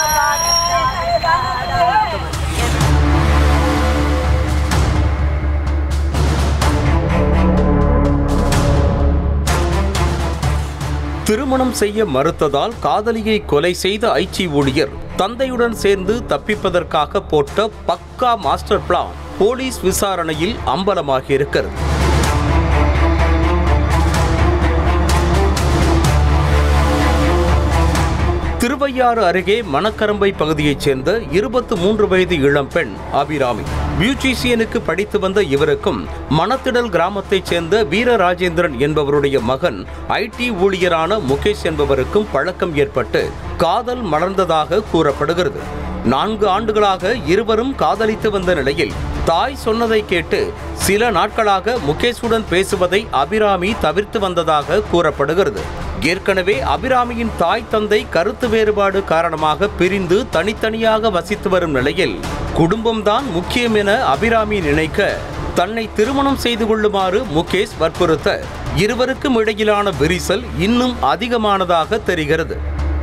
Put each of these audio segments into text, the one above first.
திருமணம் செய்ய மறுத்ததால் காதலியை கொலை செய்த ஐச்சி ஊழியர் தந்தையுடன் சேர்ந்து தப்பிப்பதற்காக போட்ட பக்கா மாஸ்டர் பிளான் போலீஸ் விசாரணையில் அம்பலமாகி இருக்கிறது திருவையாறு அருகே மணக்கரம்பை பகுதியைச் சேர்ந்த இருபத்து மூன்று வயது இளம்பெண் அபிராமி பியூட்டிஷியனுக்கு படித்து வந்த இவருக்கும் மணத்திடல் கிராமத்தைச் சேர்ந்த வீரராஜேந்திரன் என்பவருடைய மகன் ஐடி ஊழியரான முகேஷ் என்பவருக்கும் பழக்கம் ஏற்பட்டு காதல் மலர்ந்ததாக கூறப்படுகிறது நான்கு ஆண்டுகளாக இருவரும் காதலித்து வந்த நிலையில் தாய் சொன்னதை கேட்டு சில நாட்களாக முகேஷுடன் பேசுவதை அபிராமி தவிர்த்து வந்ததாக கூறப்படுகிறது ஏற்கனவே அபிராமியின் தாய் தந்தை கருத்து வேறுபாடு காரணமாக பிரிந்து தனித்தனியாக வசித்து வரும் நிலையில் குடும்பம்தான் முக்கியம் என அபிராமி நினைக்க தன்னை திருமணம் செய்து கொள்ளுமாறு முகேஷ் வற்புறுத்த இருவருக்கும் இடையிலான விரிசல் இன்னும் அதிகமானதாக தெரிகிறது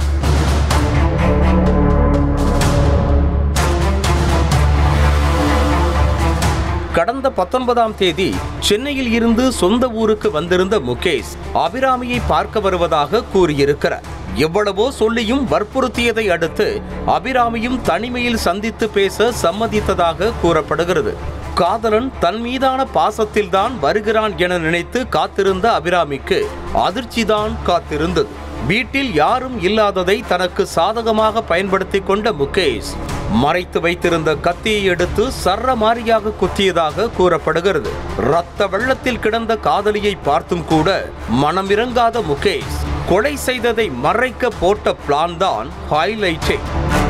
கடந்த பத்தொன்பதாம் தேதி சென்னையில் இருந்து சொந்த ஊருக்கு வந்திருந்த முகேஷ் அபிராமியை பார்க்க வருவதாக கூறியிருக்கிறார் எவ்வளவோ சொல்லியும் வற்புறுத்தியதை அடுத்து அபிராமியும் தனிமையில் சந்தித்து பேச சம்மதித்ததாக கூறப்படுகிறது காதலன் தன் மீதான பாசத்தில்தான் வருகிறான் என நினைத்து காத்திருந்த அபிராமிக்கு அதிர்ச்சிதான் காத்திருந்தது வீட்டில் யாரும் இல்லாததை தனக்கு சாதகமாக பயன்படுத்தி கொண்ட முகேஷ் மறைத்து வைத்திருந்த கத்தியை எடுத்து சர்ரமாரியாக குத்தியதாக கூறப்படுகிறது ரத்த வெள்ளத்தில் கிடந்த காதலியை பார்த்தும் கூட மனமிறங்காத முகேஷ் கொலை செய்ததை மறைக்க போட்ட பிளான் தான் ஹைலைட்டே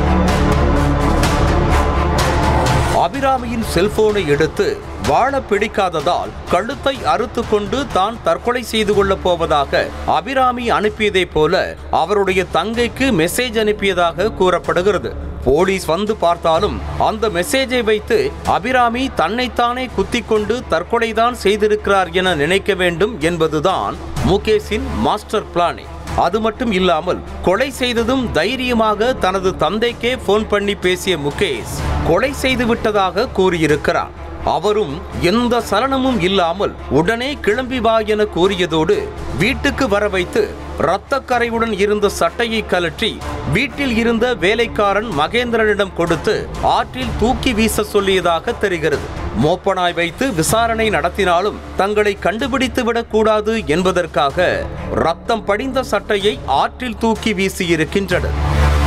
அபிராமியின் செல்போனை எடுத்து வாழ பிடிக்காததால் கழுத்தை அறுத்து கொண்டு தான் தற்கொலை செய்து கொள்ளப் போவதாக அபிராமி அனுப்பியதை போல அவருடைய தங்கைக்கு மெசேஜ் அனுப்பியதாக கூறப்படுகிறது போலீஸ் வந்து பார்த்தாலும் அந்த மெசேஜை வைத்து அபிராமி தன்னைத்தானே குத்திக் கொண்டு தற்கொலைதான் செய்திருக்கிறார் என நினைக்க வேண்டும் என்பதுதான் முகேஷின் மாஸ்டர் பிளானே அது மட்டும் இல்லாமல் கொலை செய்ததும் தைரியமாக தனது தந்தைக்கே போன் பண்ணி பேசிய முகேஷ் கொலை செய்து விட்டதாக கூறியிருக்கிறார் அவரும் எந்த சலனமும் இல்லாமல் உடனே கிளம்பி வா என கூறியதோடு வீட்டுக்கு வர வைத்து இரத்தக்கரையுடன் இருந்த சட்டையை கலற்றி வீட்டில் இருந்த வேலைக்காரன் மகேந்திரனிடம் கொடுத்து ஆற்றில் தூக்கி வீச சொல்லியதாக தெரிகிறது மோப்பனாய் வைத்து விசாரணை நடத்தினாலும் தங்களை கண்டுபிடித்து விடக்கூடாது என்பதற்காக ரத்தம் படிந்த சட்டையை ஆற்றில் தூக்கி வீசியிருக்கின்றனர்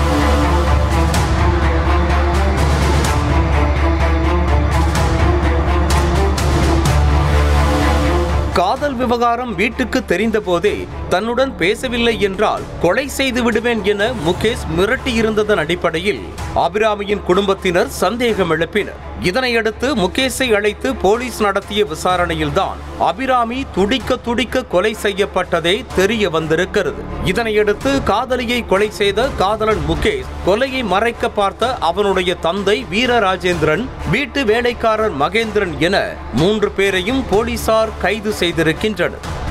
காதல் விவகாரம் வீட்டுக்கு தெரிந்த போதே தன்னுடன் பேசவில்லை என்றால் கொலை செய்து விடுவேன் என முகேஷ் மிரட்டியிருந்ததன் அடிப்படையில் அபிராமியின் குடும்பத்தினர் சந்தேகம் எழுப்பினர் இதனையடுத்து முகேஷை அழைத்து போலீஸ் நடத்திய விசாரணையில்தான் அபிராமி துடிக்க துடிக்க கொலை செய்யப்பட்டதே தெரிய வந்திருக்கிறது இதனையடுத்து காதலியை கொலை செய்த காதலன் முகேஷ் கொலையை மறைக்க பார்த்த அவனுடைய தந்தை வீரராஜேந்திரன் வீட்டு வேலைக்காரர் மகேந்திரன் என மூன்று பேரையும் போலீசார் கைது செய்திருக்கின்றனர்